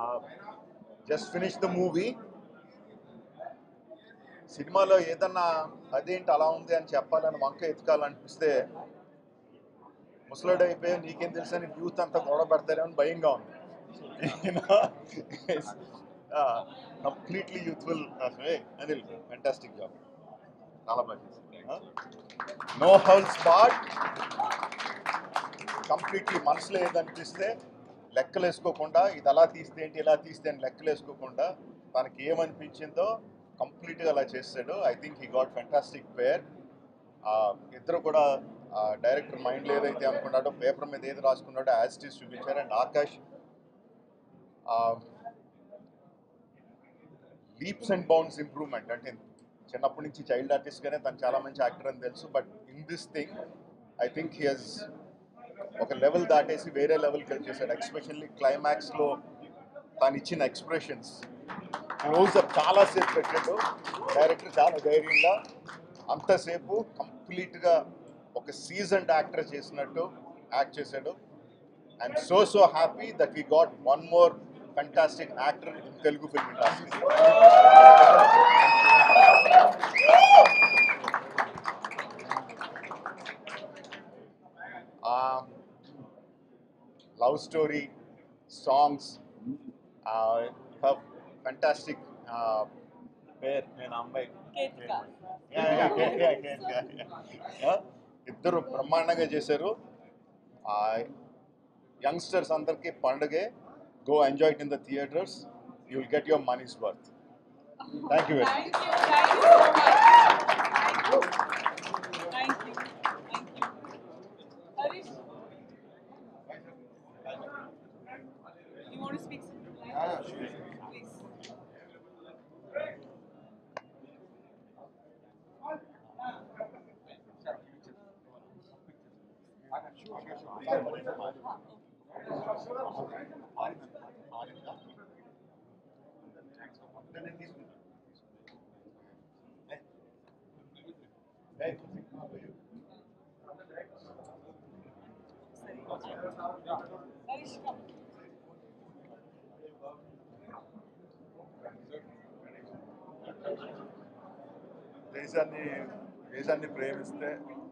Just finish the movie సినిమాలో ఏదన్నా అదేంటి అలా ఉంది అని చెప్పాలని వంక ఎత్తుకాలనిపిస్తే ముసలాడు అయిపోయి నీకేం తెలుసు అని యూత్ అంతా గొడవ పెడతారేమో అని భయంగా ఉంది completely youthful Anil fantastic job చాలా బాగా చేశారు నో హౌల్స్ బాట్ కంప్లీట్లీ మనసులో ఏదనిపిస్తే లెక్కలు వేసుకోకుండా ఇది అలా తీస్తే ఏంటి ఇలా తీస్తే అని లెక్కలు వేసుకోకుండా తనకి ఏమనిపించిందో కంప్లీట్గా అలా చేస్తాడు I think he got fantastic pair ఇద్దరు కూడా డైరెక్టర్ మైండ్లో ఏదైతే అనుకున్నాడో పేపర్ మీద ఏది రాసుకున్నాడో యాజ్ టీస్ చూపించారు and Akash leaps and bounds improvement అంటే చిన్నప్పటి నుంచి చైల్డ్ ఆర్టిస్ట్గానే తను చాలా మంచి యాక్టర్ అని తెలుసు but in this thing I think he he's ఒక లెవెల్ దాటేసి వేరే లెవెల్కి వెళ్ళి చేశాడు ఎక్స్పెషల్లీ క్లైమాక్స్లో తను ఇచ్చిన ఎక్స్ప్రెషన్స్ క్లోజ్అప్ చాలాసేపు పెట్టాడు డైరెక్టర్ చాలా ధైర్యంగా అంతసేపు కంప్లీట్గా ఒక సీజన్డ్ యాక్టర్ చేసినట్టు యాక్ట్ చేశాడు I'm so so happy that we got one more fantastic actor in Telugu film industry love story songs fantastic పేరు నేను అమ్మాయి Ketika Yeah, yeah, yeah, yeah, yeah, yeah, yeah. Yeah? ఇద్దరు బ్రహ్మాండంగా చేశారు యంగ్స్టర్స్ అందరికీ పండుగే go enjoy it in the theatres you will get your money's worth thank you very Thank you, thank you so much. Thank you, thank you. Harish? You want to speak something? Please. Harish, come. దేశాన్ని దేశాన్ని ప్రేమిస్తే